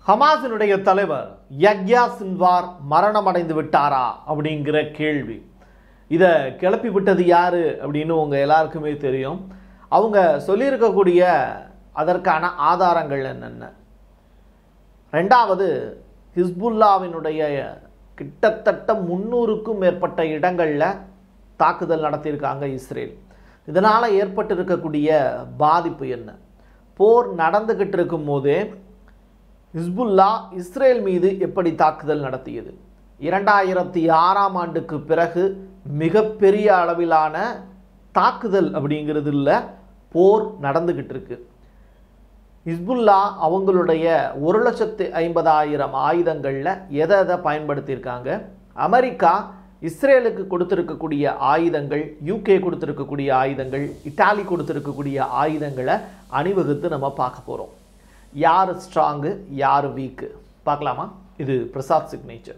ஹமாஸினுடைய தலைவர் யக்யா சின்வார் மரணமடைந்து விட்டாரா அப்படிங்கிற கேள்வி இதை கிளப்பி விட்டது யாரு அப்படின்னு உங்க எல்லாருக்குமே தெரியும் அவங்க சொல்லியிருக்கக்கூடிய அதற்கான ஆதாரங்கள் என்னென்ன ரெண்டாவது ஹிஸ்புல்லாவினுடைய கிட்டத்தட்ட முந்நூறுக்கும் மேற்பட்ட இடங்களில் தாக்குதல் நடத்தியிருக்காங்க இஸ்ரேல் இதனால் ஏற்பட்டிருக்கக்கூடிய பாதிப்பு என்ன போர் நடந்துக்கிட்டு இருக்கும் போதே ஹிஸ்புல்லா இஸ்ரேல் மீது எப்படி தாக்குதல் நடத்தியது இரண்டாயிரத்தி ஆறாம் ஆண்டுக்கு பிறகு மிகப்பெரிய அளவிலான தாக்குதல் அப்படிங்கிறது இல்லை போர் நடந்துக்கிட்டு இருக்கு ஹிஸ்புல்லா அவங்களுடைய ஒரு லட்சத்து ஐம்பதாயிரம் ஆயுதங்களில் எதை எதை பயன்படுத்தியிருக்காங்க அமெரிக்கா இஸ்ரேலுக்கு கொடுத்துருக்கக்கூடிய ஆயுதங்கள் யூகே கொடுத்துருக்கக்கூடிய ஆயுதங்கள் இட்டாலி கொடுத்துருக்கக்கூடிய ஆயுதங்களை அணிவகுத்து நம்ம பார்க்க போகிறோம் யார் ஸ்ட்ராங்கு யார் வீக்கு பார்க்கலாமா இது Prasad signature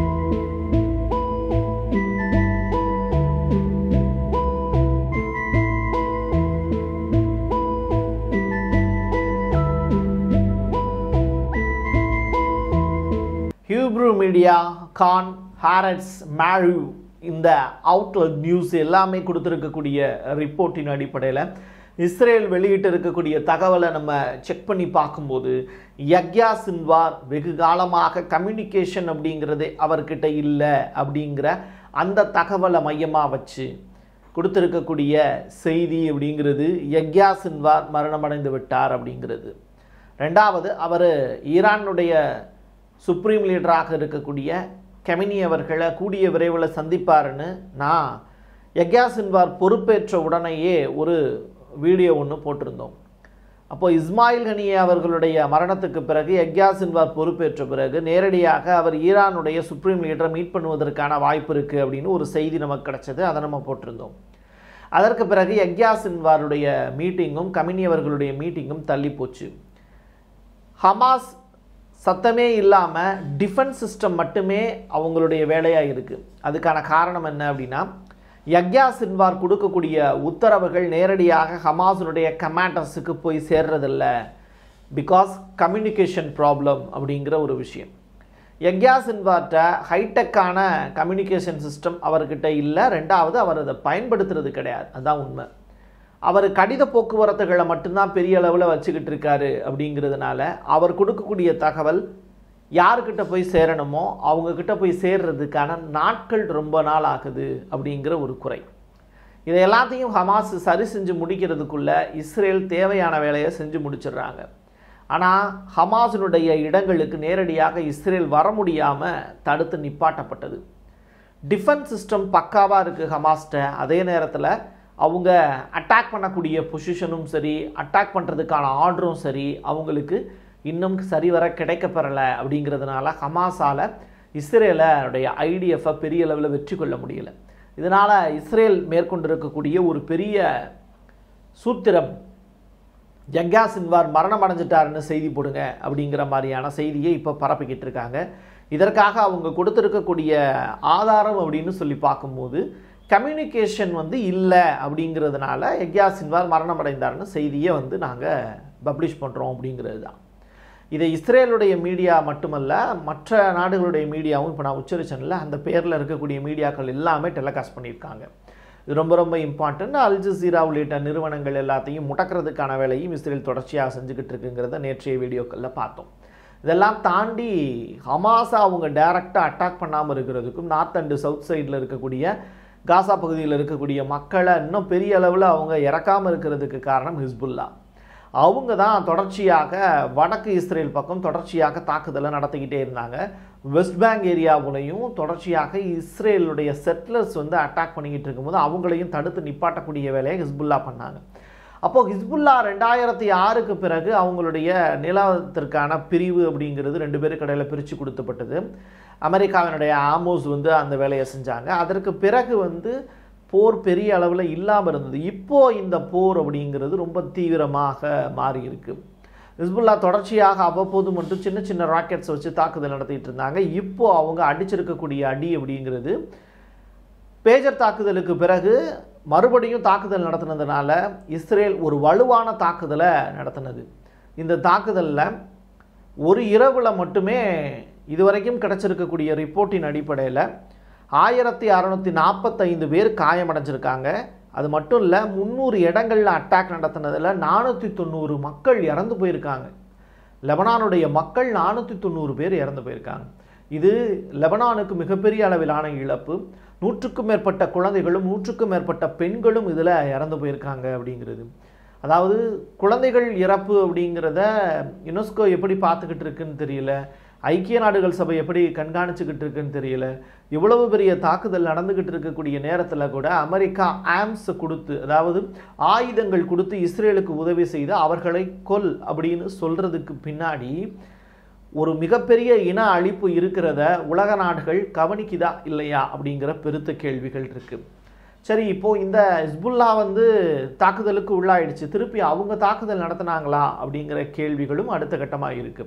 Hebrew media Kan Haaretz மேரு இந்த அவுட்லெட் நியூஸ் எல்லாமே கொடுத்துருக்கக்கூடிய ரிப்போர்ட்டின் அடிப்படையில் இஸ்ரேல் வெளியிட்டு இருக்கக்கூடிய தகவலை நம்ம செக் பண்ணி பார்க்கும்போது யக்யா சின்வார் வெகு காலமாக கம்யூனிகேஷன் அப்படிங்கிறதே அவர்கிட்ட இல்லை அப்படிங்கிற அந்த தகவலை மையமாக வச்சு கொடுத்துருக்கக்கூடிய செய்தி அப்படிங்கிறது யக்யா சின்வார் மரணமடைந்து விட்டார் அப்படிங்கிறது ரெண்டாவது அவர் ஈரானுடைய சுப்ரீம் லீடராக இருக்கக்கூடிய கெமினி அவர்களை கூடிய விரைவில் சந்திப்பாருன்னு நான் யக்யா சின்வார் பொறுப்பேற்ற உடனேயே ஒரு வீடியோ ஒன்று போட்டிருந்தோம் அப்போ இஸ்மாயில் ஹனியே அவர்களுடைய மரணத்துக்கு பிறகு யக்யா சின்வார் பொறுப்பேற்ற பிறகு நேரடியாக அவர் ஈரானுடைய சுப்ரீம் லீடரை மீட் பண்ணுவதற்கான வாய்ப்பு இருக்குது அப்படின்னு ஒரு செய்தி நமக்கு கிடைச்சது அதை நம்ம போட்டிருந்தோம் அதற்கு பிறகு யக்யா சின்வாருடைய மீட்டிங்கும் கமினி அவர்களுடைய மீட்டிங்கும் தள்ளி போச்சு ஹமாஸ் சத்தமே இல்லாமல் டிஃபென்ஸ் சிஸ்டம் மட்டுமே அவங்களுடைய வேலையாக இருக்குது அதுக்கான காரணம் என்ன அப்படின்னா யக்யா சின்வார் கொடுக்கக்கூடிய உத்தரவுகள் நேரடியாக ஹமாஸினுடைய கமாண்டர்ஸுக்கு போய் சேர்றதில்ல பிகாஸ் கம்யூனிகேஷன் ப்ராப்ளம் அப்படிங்கிற ஒரு விஷயம் யக்யா சின்வார்ட்ட ஹைடெக்கான கம்யூனிகேஷன் சிஸ்டம் அவர்கிட்ட இல்லை ரெண்டாவது அவர் அதை பயன்படுத்துறது கிடையாது அதுதான் உண்மை அவர் கடித போக்குவரத்துகளை மட்டும்தான் பெரிய அளவில் வச்சுக்கிட்டு இருக்காரு அப்படிங்கிறதுனால அவர் கொடுக்கக்கூடிய தகவல் யாருக்கிட்ட போய் சேரணுமோ அவங்கக்கிட்ட போய் சேர்றதுக்கான நாட்கள் ரொம்ப நாள் ஆகுது அப்படிங்கிற ஒரு குறை இதை எல்லாத்தையும் ஹமாஸ் சரி செஞ்சு முடிக்கிறதுக்குள்ள இஸ்ரேல் தேவையான வேலையை செஞ்சு முடிச்சிடுறாங்க ஆனால் ஹமாஸினுடைய இடங்களுக்கு நேரடியாக இஸ்ரேல் வர முடியாமல் தடுத்து நிப்பாட்டப்பட்டது டிஃபென்ஸ் சிஸ்டம் பக்காவாக இருக்குது ஹமாஸ்ட்ட அதே நேரத்தில் அவங்க அட்டாக் பண்ணக்கூடிய பொசிஷனும் சரி அட்டாக் பண்ணுறதுக்கான ஆர்டரும் சரி அவங்களுக்கு இன்னும் சரிவர கிடைக்கப்பெறலை அப்படிங்கிறதுனால ஹமாஸால் இஸ்ரேலுடைய ஐடிஎஃப்பை பெரிய அளவில் வெற்றி கொள்ள முடியல இதனால் இஸ்ரேல் மேற்கொண்டிருக்கக்கூடிய ஒரு பெரிய சூத்திரம் ஜங்கா சின்வார் மரணம் அடைஞ்சிட்டாருன்னு செய்தி போடுங்க அப்படிங்கிற மாதிரியான செய்தியை இப்போ பரப்பிக்கிட்டு இருக்காங்க இதற்காக அவங்க கொடுத்துருக்கக்கூடிய ஆதாரம் அப்படின்னு சொல்லி பார்க்கும்போது கம்யூனிகேஷன் வந்து இல்லை அப்படிங்கிறதுனால யக்யா சின்வார் மரணம் அடைந்தார்னு செய்தியை வந்து நாங்கள் பப்ளிஷ் பண்ணுறோம் அப்படிங்கிறது தான் இதை இஸ்ரேலுடைய மீடியா மட்டுமல்ல மற்ற நாடுகளுடைய மீடியாவும் இப்போ நான் உச்சரிச்சனில் அந்த பேரில் இருக்கக்கூடிய மீடியாக்கள் எல்லாமே டெலிகாஸ்ட் பண்ணியிருக்காங்க இது ரொம்ப ரொம்ப இம்பார்ட்டன்ட் அல் ஜசீரா உள்ளிட்ட நிறுவனங்கள் எல்லாத்தையும் முடக்கிறதுக்கான வேலையும் இஸ்ரேல் தொடர்ச்சியாக செஞ்சுக்கிட்டு இருக்குங்கிறத நேற்றைய வீடியோக்களில் பார்த்தோம் இதெல்லாம் தாண்டி ஹமாஸை அவங்க டைரெக்டாக அட்டாக் பண்ணாமல் இருக்கிறதுக்கும் நார்த் அண்டு சவுத் சைடில் இருக்கக்கூடிய காசா பகுதியில் இருக்கக்கூடிய மக்களை இன்னும் பெரிய அளவில் அவங்க இறக்காமல் இருக்கிறதுக்கு காரணம் ஹிஸ்புல்லா அவங்க தான் தொடர்ச்சியாக வடக்கு இஸ்ரேல் பக்கம் தொடர்ச்சியாக தாக்குதலை நடத்திக்கிட்டே இருந்தாங்க வெஸ்ட் பேங்க் ஏரியாவுலையும் தொடர்ச்சியாக இஸ்ரேலுடைய செட்டிலர்ஸ் வந்து அட்டாக் பண்ணிக்கிட்டு இருக்கும்போது அவங்களையும் தடுத்து நிப்பாட்டக்கூடிய வேலையை ஹிஸ்புல்லா பண்ணாங்க அப்போது ஹிஸ்புல்லா ரெண்டாயிரத்தி ஆறுக்கு பிறகு அவங்களுடைய நிலத்திற்கான பிரிவு அப்படிங்கிறது ரெண்டு பேருக்கு இடையில் பிரித்து கொடுத்தப்பட்டது அமெரிக்காவினுடைய ஆமோஸ் வந்து அந்த வேலையை செஞ்சாங்க அதற்கு பிறகு வந்து போர் பெரிய அளவில் இல்லாமல் இருந்தது இப்போ இந்த போர் அப்படிங்கிறது ரொம்ப தீவிரமாக மாறி இருக்கு ஹிஸ்புல்லா தொடர்ச்சியாக அவ்வப்போது மட்டும் சின்ன சின்ன ராக்கெட்ஸ் வச்சு தாக்குதல் நடத்திட்டு இருந்தாங்க இப்போ அவங்க அடிச்சிருக்கக்கூடிய அடி அப்படிங்கிறது பேஜர் தாக்குதலுக்கு பிறகு மறுபடியும் தாக்குதல் நடத்தினதுனால இஸ்ரேல் ஒரு வலுவான தாக்குதலை நடத்தினது இந்த தாக்குதலில் ஒரு இரவில் மட்டுமே இதுவரைக்கும் கிடைச்சிருக்கக்கூடிய ரிப்போர்ட்டின் அடிப்படையில் ஆயிரத்தி அறநூற்றி நாற்பத்தைந்து பேர் காயமடைஞ்சிருக்காங்க அது மட்டும் இல்லை முந்நூறு இடங்களில் அட்டாக் நடத்தினதில் நானூற்றி தொண்ணூறு மக்கள் இறந்து போயிருக்காங்க லெபனானுடைய மக்கள் நானூற்றி தொண்ணூறு பேர் இறந்து போயிருக்காங்க இது லெபனானுக்கு மிகப்பெரிய அளவிலான இழப்பு நூற்றுக்கும் மேற்பட்ட குழந்தைகளும் நூற்றுக்கும் மேற்பட்ட பெண்களும் இதில் இறந்து போயிருக்காங்க அப்படிங்கிறது அதாவது குழந்தைகள் இறப்பு அப்படிங்கிறத யுனெஸ்கோ எப்படி பார்த்துக்கிட்டு இருக்குன்னு தெரியல ஐக்கிய நாடுகள் சபை எப்படி கண்காணிச்சுக்கிட்டு இருக்குன்னு தெரியல இவ்வளவு பெரிய தாக்குதல் நடந்துக்கிட்டு இருக்கக்கூடிய நேரத்தில் கூட அமெரிக்கா ஆம்ஸ் கொடுத்து அதாவது ஆயுதங்கள் கொடுத்து இஸ்ரேலுக்கு உதவி செய்து அவர்களை கொல் அப்படின்னு சொல்றதுக்கு பின்னாடி ஒரு மிகப்பெரிய இன அழிப்பு இருக்கிறத உலக நாடுகள் கவனிக்குதா இல்லையா அப்படிங்கிற பெருத்த கேள்விகள் இருக்கு சரி இப்போ இந்த ஹிஸ்புல்லா வந்து தாக்குதலுக்கு உள்ளாயிடுச்சு திருப்பி அவங்க தாக்குதல் நடத்தினாங்களா அப்படிங்கிற கேள்விகளும் அடுத்த கட்டமாக இருக்கு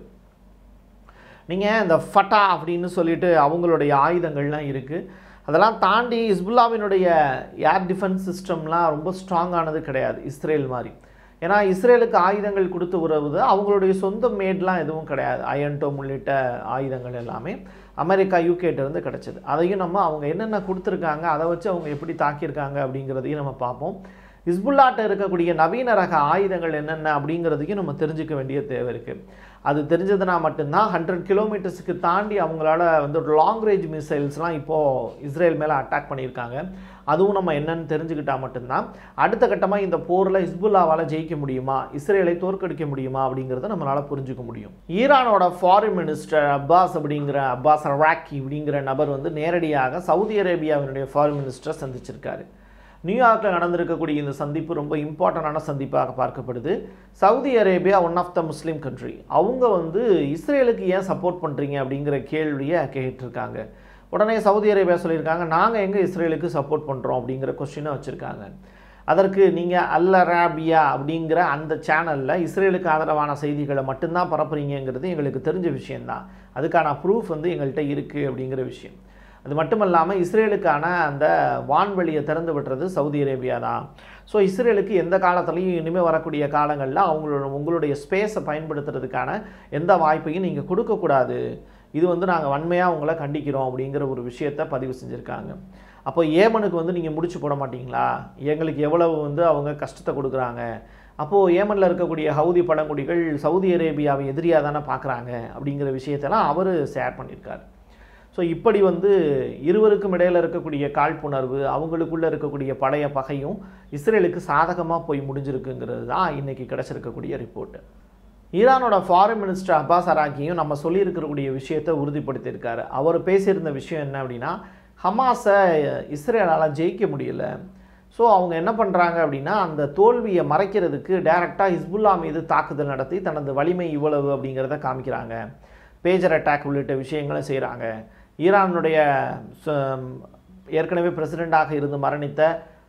நீங்கள் இந்த ஃபட்டா அப்படின்னு சொல்லிட்டு அவங்களுடைய ஆயுதங்கள்லாம் இருக்குது அதெல்லாம் தாண்டி ஹிஸ்புல்லாவினுடைய ஏர் டிஃபென்ஸ் சிஸ்டம்லாம் ரொம்ப ஸ்ட்ராங்கானது கிடையாது இஸ்ரேல் மாதிரி ஏன்னா இஸ்ரேலுக்கு ஆயுதங்கள் கொடுத்து உறவுது அவங்களுடைய சொந்த மேட்லாம் எதுவும் கிடையாது அயன்டோம் உள்ளிட்ட ஆயுதங்கள் எல்லாமே அமெரிக்கா யூகேட்ட இருந்து கிடைச்சது அதையும் நம்ம அவங்க என்னென்ன கொடுத்துருக்காங்க அதை வச்சு அவங்க எப்படி தாக்கியிருக்காங்க அப்படிங்கிறதையும் நம்ம பார்ப்போம் ஹிஸ்புல்லாட்ட இருக்கக்கூடிய நவீன ரக ஆயுதங்கள் என்னென்ன அப்படிங்கிறதையும் நம்ம தெரிஞ்சுக்க வேண்டிய தேவை இருக்குது அது தெரிஞ்சதுனா மட்டும்தான் ஹண்ட்ரட் கிலோமீட்டர்ஸுக்கு தாண்டி அவங்களால வந்து லாங் ரேஞ்ச் மிசைல்ஸ்லாம் இப்போது இஸ்ரேல் மேலே அட்டாக் பண்ணியிருக்காங்க அதுவும் நம்ம என்னன்னு தெரிஞ்சுக்கிட்டா மட்டும்தான் அடுத்த கட்டமாக இந்த போரில் ஹிஸ்புல்லாவால் ஜெயிக்க முடியுமா இஸ்ரேலை தோற்கடிக்க முடியுமா அப்படிங்கிறத நம்மளால் புரிஞ்சுக்க முடியும் ஈரானோட ஃபாரின் மினிஸ்டர் அப்பாஸ் அப்படிங்கிற அப்பாஸ் ராக்கி அப்படிங்கிற நபர் வந்து நேரடியாக சவுதி அரேபியாவினுடைய ஃபாரின் மினிஸ்டரை சந்திச்சிருக்காரு நியூயார்க்கில் நடந்திருக்கக்கூடிய இந்த சந்திப்பு ரொம்ப இம்பார்ட்டண்டான சந்திப்பாக பார்க்கப்படுது Saudi Arabia one of the Muslim country அவங்க வந்து இஸ்ரேலுக்கு ஏன் சப்போர்ட் பண்ணுறீங்க அப்படிங்கிற கேள்வியை கேட்டிருக்காங்க உடனே சவுதி அரேபியா சொல்லியிருக்காங்க நாங்கள் எங்கே இஸ்ரேலுக்கு சப்போர்ட் பண்ணுறோம் அப்படிங்கிற கொஸ்டினை வச்சுருக்காங்க அதற்கு நீங்கள் அல் அரேபியா அப்படிங்கிற அந்த சேனலில் இஸ்ரேலுக்கு ஆதரவான செய்திகளை மட்டும்தான் பரப்புறீங்கிறது எங்களுக்கு தெரிஞ்ச விஷயந்தான் அதுக்கான ப்ரூஃப் வந்து எங்கள்கிட்ட இருக்குது அப்படிங்கிற விஷயம் அது மட்டும் இல்லாமல் இஸ்ரேலுக்கான அந்த வான்வெளியை திறந்து விடுறது சவுதி அரேபியா தான் ஸோ இஸ்ரேலுக்கு எந்த காலத்துலையும் இனிமேல் வரக்கூடிய காலங்களில் அவங்களோட உங்களுடைய ஸ்பேஸை பயன்படுத்துறதுக்கான எந்த வாய்ப்பையும் நீங்கள் கொடுக்கக்கூடாது இது வந்து நாங்கள் வன்மையாக உங்களை கண்டிக்கிறோம் அப்படிங்கிற ஒரு விஷயத்தை பதிவு செஞ்சுருக்காங்க அப்போ ஏமனுக்கு வந்து நீங்கள் முடிச்சு போட மாட்டீங்களா எங்களுக்கு எவ்வளவு வந்து அவங்க கஷ்டத்தை கொடுக்குறாங்க அப்போது ஏமனில் இருக்கக்கூடிய ஹவுதி பழங்குடிகள் சவுதி அரேபியாவை எதிரியாக தானே பார்க்குறாங்க அப்படிங்கிற விஷயத்தெல்லாம் அவர் ஷேர் பண்ணியிருக்காரு ஸோ இப்படி வந்து இருவருக்கும் இடையில் இருக்கக்கூடிய காழ்ப்புணர்வு அவங்களுக்குள்ளே இருக்கக்கூடிய பழைய பகையும் இஸ்ரேலுக்கு சாதகமாக போய் முடிஞ்சிருக்குங்கிறது தான் இன்றைக்கி கிடச்சிருக்கக்கூடிய ரிப்போர்ட்டு ஈரானோட ஃபாரின் மினிஸ்டர் அப்பாஸ் அராக்கியும் நம்ம சொல்லியிருக்கக்கூடிய விஷயத்தை உறுதிப்படுத்தியிருக்காரு அவர் பேசியிருந்த விஷயம் என்ன அப்படின்னா ஹமாஸை இஸ்ரேலால் ஜெயிக்க முடியல ஸோ அவங்க என்ன பண்ணுறாங்க அப்படின்னா அந்த தோல்வியை மறைக்கிறதுக்கு டைரெக்டாக ஹிஸ்புல்லா மீது தாக்குதல் நடத்தி தனது வலிமை இவ்வளவு அப்படிங்கிறத காமிக்கிறாங்க பேஜர் அட்டாக் உள்ளிட்ட விஷயங்களை செய்கிறாங்க ஈரானுடைய ச- ஏற்கனவே பிரசிடெண்டாக இருந்து மரணித்த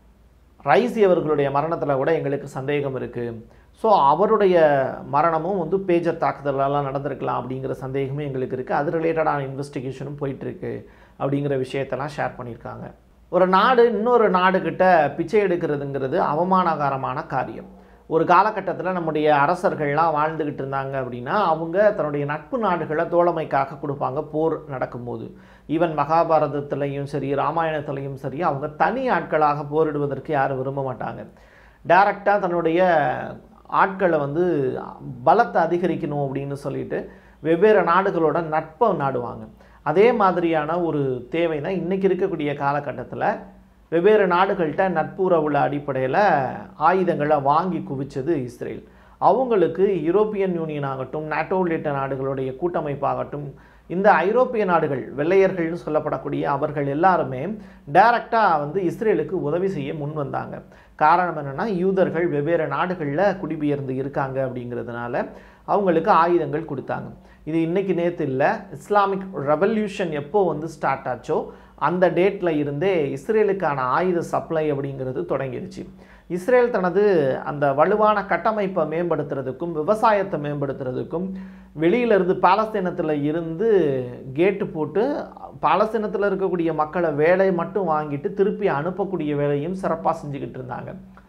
ரைசி அவர்களுடைய மரணத்தில் கூட எங்களுக்கு சந்தேகம் இருக்குது ஸோ அவருடைய மரணமும் வந்து பேஜர் தாக்குதலெல்லாம் நடந்திருக்கலாம் அப்படிங்கிற சந்தேகமும் எங்களுக்கு இருக்குது அது ரிலேட்டடான இன்வெஸ்டிகேஷனும் போயிட்டுருக்கு அப்படிங்கிற விஷயத்தெல்லாம் ஷேர் பண்ணியிருக்காங்க ஒரு நாடு இன்னொரு நாடுகிட்ட பிச்சை எடுக்கிறதுங்கிறது அவமானகரமான காரியம் ஒரு காலகட்டத்தில் நம்முடைய அரசர்கள்லாம் வாழ்ந்துக்கிட்டு இருந்தாங்க அப்படின்னா அவங்க தன்னுடைய நட்பு நாடுகளை தோழமைக்காக கொடுப்பாங்க போர் நடக்கும்போது ஈவன் மகாபாரதத்துலேயும் சரி ராமாயணத்துலேயும் சரி அவங்க தனி ஆட்களாக போரிடுவதற்கு யாரும் விரும்ப மாட்டாங்க டைரக்டாக தன்னுடைய ஆட்களை வந்து பலத்தை அதிகரிக்கணும் அப்படின்னு சொல்லிட்டு வெவ்வேறு நாடுகளோட நட்பை நாடுவாங்க அதே மாதிரியான ஒரு தேவை தான் இன்றைக்கி இருக்கக்கூடிய காலகட்டத்தில் வெவ்வேறு நாடுகள்கிட்ட நட்புறவுள்ள அடிப்படையில் ஆயுதங்களை வாங்கி குவிச்சது இஸ்ரேல் அவங்களுக்கு யூரோப்பியன் யூனியன் ஆகட்டும் நாட்டோ உள்ளிட்ட நாடுகளுடைய கூட்டமைப்பாகட்டும் இந்த ஐரோப்பிய நாடுகள் வெள்ளையர்கள்னு சொல்லப்படக்கூடிய அவர்கள் எல்லாருமே டைரக்டாக வந்து இஸ்ரேலுக்கு உதவி செய்ய முன் வந்தாங்க காரணம் என்னென்னா யூதர்கள் வெவ்வேறு நாடுகளில் குடிபெயர்ந்து இருக்காங்க அப்படிங்கிறதுனால அவங்களுக்கு ஆயுதங்கள் கொடுத்தாங்க இது இன்னைக்கு நேற்று இல்லை இஸ்லாமிக் ரெவல்யூஷன் எப்போ வந்து ஸ்டார்ட் ஆச்சோ அந்த டேட்டில் இருந்தே இஸ்ரேலுக்கான ஆயுத சப்ளை அப்படிங்கிறது தொடங்கிருச்சு இஸ்ரேல் தனது அந்த வலுவான கட்டமைப்பை மேம்படுத்துறதுக்கும் விவசாயத்தை மேம்படுத்துறதுக்கும் வெளியிலிருந்து பாலஸ்தீனத்தில் இருந்து கேட்டு போட்டு பாலஸ்தீனத்தில் இருக்கக்கூடிய மக்களை வேலை மட்டும் வாங்கிட்டு திருப்பி அனுப்பக்கூடிய வேலையும் சிறப்பாக செஞ்சுக்கிட்டு இருந்தாங்க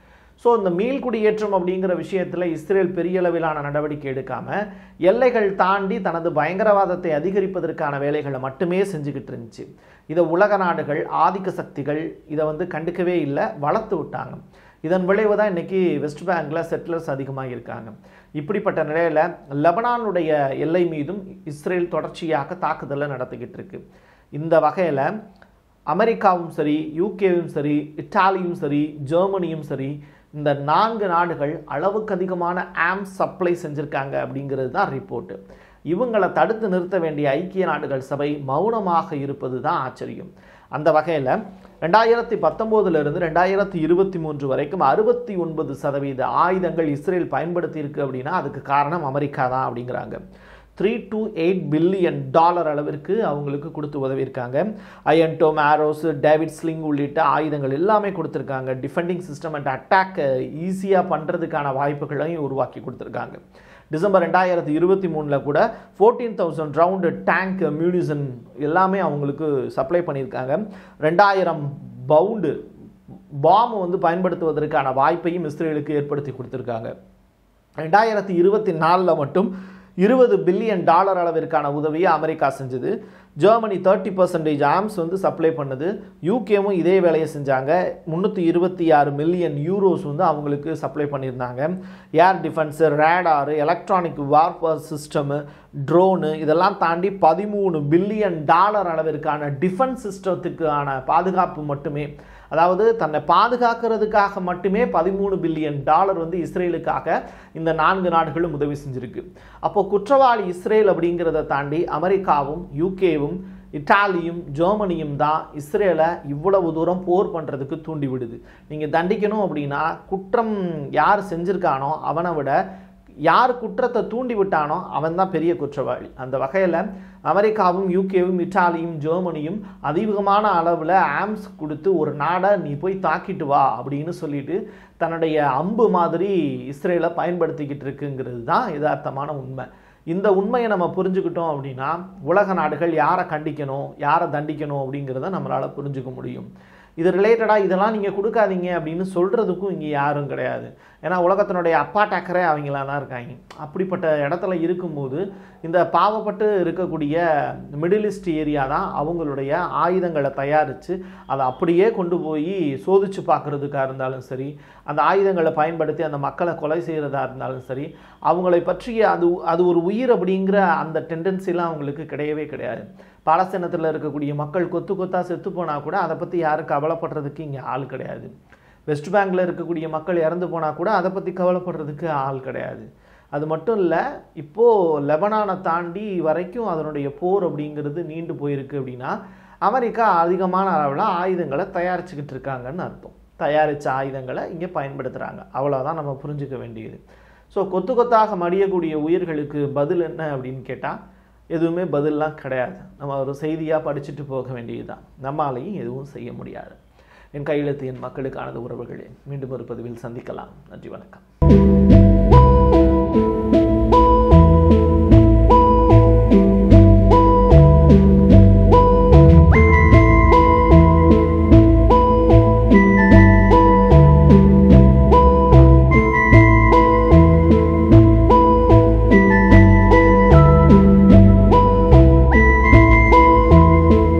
ஸோ இந்த மீள்குடியேற்றம் அப்படிங்கிற விஷயத்தில் இஸ்ரேல் பெரிய அளவிலான நடவடிக்கை எடுக்காமல் எல்லைகள் தாண்டி தனது பயங்கரவாதத்தை அதிகரிப்பதற்கான வேலைகளை மட்டுமே செஞ்சுக்கிட்டு இருந்துச்சு இதை உலக நாடுகள் ஆதிக்க சக்திகள் இதை வந்து கண்டுக்கவே இல்லை வளர்த்து விட்டாங்க இதன் விளைவு தான் இன்றைக்கி வெஸ்ட் பேங்கில் செட்டிலர்ஸ் அதிகமாக இருக்காங்க இப்படிப்பட்ட நிலையில் லெபனானுடைய எல்லை மீதும் இஸ்ரேல் தொடர்ச்சியாக தாக்குதலை நடத்திக்கிட்டு இருக்கு இந்த வகையில் அமெரிக்காவும் சரி யூகேவும் சரி இட்டாலியும் சரி ஜெர்மனியும் சரி இந்த நான்கு நாடுகள் அளவுக்கு அதிகமான ஆம் சப்ளை செஞ்சுருக்காங்க அப்படிங்கிறது தான் ரிப்போர்ட்டு இவங்களை தடுத்து நிறுத்த வேண்டிய ஐக்கிய நாடுகள் சபை மௌனமாக இருப்பது தான் ஆச்சரியம் அந்த வகையில் ரெண்டாயிரத்தி பத்தொம்போதுலேருந்து ரெண்டாயிரத்தி இருபத்தி மூன்று வரைக்கும் அறுபத்தி ஒன்பது சதவீத ஆயுதங்கள் இஸ்ரேல் பயன்படுத்தியிருக்கு அப்படின்னா அதுக்கு காரணம் அமெரிக்கா தான் அப்படிங்கிறாங்க three to eight billion dollar அளவிற்கு அவங்களுக்கு கொடுத்து உதவியிருக்காங்க அயன்டோம் ஆரோஸ் டேவிட் ஸ்லிங் உள்ளிட்ட ஆயுதங்கள் எல்லாமே கொடுத்துருக்காங்க டிஃபெண்டிங் சிஸ்டம் அண்ட் அட்டாக் ஈஸியாக பண்ணுறதுக்கான வாய்ப்புகளையும் உருவாக்கி கொடுத்துருக்காங்க டிசம்பர் ரெண்டாயிரத்தி இருபத்தி மூணில் கூட fourteen thousand round tank munition எல்லாமே அவங்களுக்கு சப்ளை பண்ணியிருக்காங்க ரெண்டாயிரம் பவுண்டு பாம் வந்து பயன்படுத்துவதற்கான வாய்ப்பையும் இஸ்ரேலுக்கு ஏற்படுத்தி கொடுத்துருக்காங்க ரெண்டாயிரத்தி இருபத்தி நாலில் மட்டும் இருபது பில்லியன் டாலர் அளவிற்கான உதவியை அமெரிக்கா செஞ்சது ஜெர்மனி தேர்ட்டி பர்சன்டேஜ் ஆம்ஸ் வந்து சப்ளை பண்ணுது யூகேவும் இதே வேலையை செஞ்சாங்க முந்நூற்றி இருபத்தி ஆறு மில்லியன் யூரோஸ் வந்து அவங்களுக்கு சப்ளை பண்ணியிருந்தாங்க air defence radar electronic warfare system drone இதெல்லாம் தாண்டி பதிமூணு பில்லியன் டாலர் அளவிற்கான டிஃபென்ஸ் சிஸ்டத்துக்கான பாதுகாப்பு மட்டுமே அதாவது தன்னை பாதுகாக்கிறதுக்காக மட்டுமே பதிமூணு பில்லியன் டாலர் வந்து இஸ்ரேலுக்காக இந்த நான்கு நாடுகளும் உதவி செஞ்சிருக்கு அப்போ குற்றவாளி இஸ்ரேல் அப்படிங்கிறத தாண்டி அமெரிக்காவும் யூகேவும் இட்டாலியும் ஜெர்மனியும் தான் இஸ்ரேலை இவ்வளவு தூரம் போர் பண்ணுறதுக்கு தூண்டி விடுது நீங்கள் தண்டிக்கணும் அப்படின்னா குற்றம் யார் செஞ்சிருக்கானோ அவனை விட யார் குற்றத்தை தூண்டி விட்டானோ அவன் தான் பெரிய குற்றவாளி அந்த வகையில் அமெரிக்காவும் யூகேவும் இட்டாலியும் ஜெர்மனியும் அதிகமான அளவில் ஆம்ஸ் கொடுத்து ஒரு நாடை நீ போய் தாக்கிட்டு வா அப்படின்னு சொல்லிட்டு தன்னுடைய அம்பு மாதிரி இஸ்ரேலை பயன்படுத்திக்கிட்டு இருக்குங்கிறது தான் யதார்த்தமான உண்மை இந்த உண்மையை நம்ம புரிஞ்சுக்கிட்டோம் அப்படின்னா உலக நாடுகள் யாரை கண்டிக்கணும் யாரை தண்டிக்கணும் அப்படிங்கிறத நம்மளால் புரிஞ்சுக்க முடியும் இது ரிலேட்டடாக இதெல்லாம் நீங்கள் கொடுக்காதீங்க அப்படின்னு சொல்கிறதுக்கும் இங்கே யாரும் கிடையாது ஏன்னா உலகத்தினுடைய அப்பா டக்கரே அவங்களா தான் இருக்காங்க அப்படிப்பட்ட இடத்துல இருக்கும்போது இந்த பாவப்பட்டு இருக்கக்கூடிய மிடில் ஈஸ்ட் ஏரியா தான் அவங்களுடைய ஆயுதங்களை தயாரித்து அதை அப்படியே கொண்டு போய் சோதிச்சு பார்க்குறதுக்காக இருந்தாலும் சரி அந்த ஆயுதங்களை பயன்படுத்தி அந்த மக்களை கொலை செய்கிறதா இருந்தாலும் சரி அவங்களை பற்றிய அது அது ஒரு உயிர் அப்படிங்கிற அந்த டெண்டன்சிலாம் அவங்களுக்கு கிடையவே கிடையாது பாலஸ்தீனத்தில் இருக்கக்கூடிய மக்கள் கொத்து கொத்தா செத்து போனால் கூட அதை பற்றி யாரும் கவலைப்படுறதுக்கு இங்கே ஆள் கிடையாது வெஸ்ட் பேங்கில் இருக்கக்கூடிய மக்கள் இறந்து போனால் கூட அதை பற்றி கவலைப்படுறதுக்கு ஆள் கிடையாது அது மட்டும் இல்லை இப்போது லெபனானை தாண்டி வரைக்கும் அதனுடைய போர் அப்படிங்கிறது நீண்டு போயிருக்கு அப்படின்னா அமெரிக்கா அதிகமான அளவில் ஆயுதங்களை தயாரிச்சுக்கிட்டு இருக்காங்கன்னு அர்த்தம் தயாரித்த ஆயுதங்களை இங்கே பயன்படுத்துகிறாங்க அவ்வளோதான் நம்ம புரிஞ்சுக்க வேண்டியது ஸோ கொத்து கொத்தாக மடியக்கூடிய உயிர்களுக்கு பதில் என்ன அப்படின்னு கேட்டால் எதுவுமே பதிலெலாம் கிடையாது நம்ம ஒரு செய்தியாக படிச்சுட்டு போக வேண்டியது தான் நம்மாலையும் எதுவும் செய்ய முடியாது என் கையெழுத்து என் மக்களுக்கானது உறவுகளே மீண்டும் ஒரு பதிவில் சந்திக்கலாம் நன்றி வணக்கம்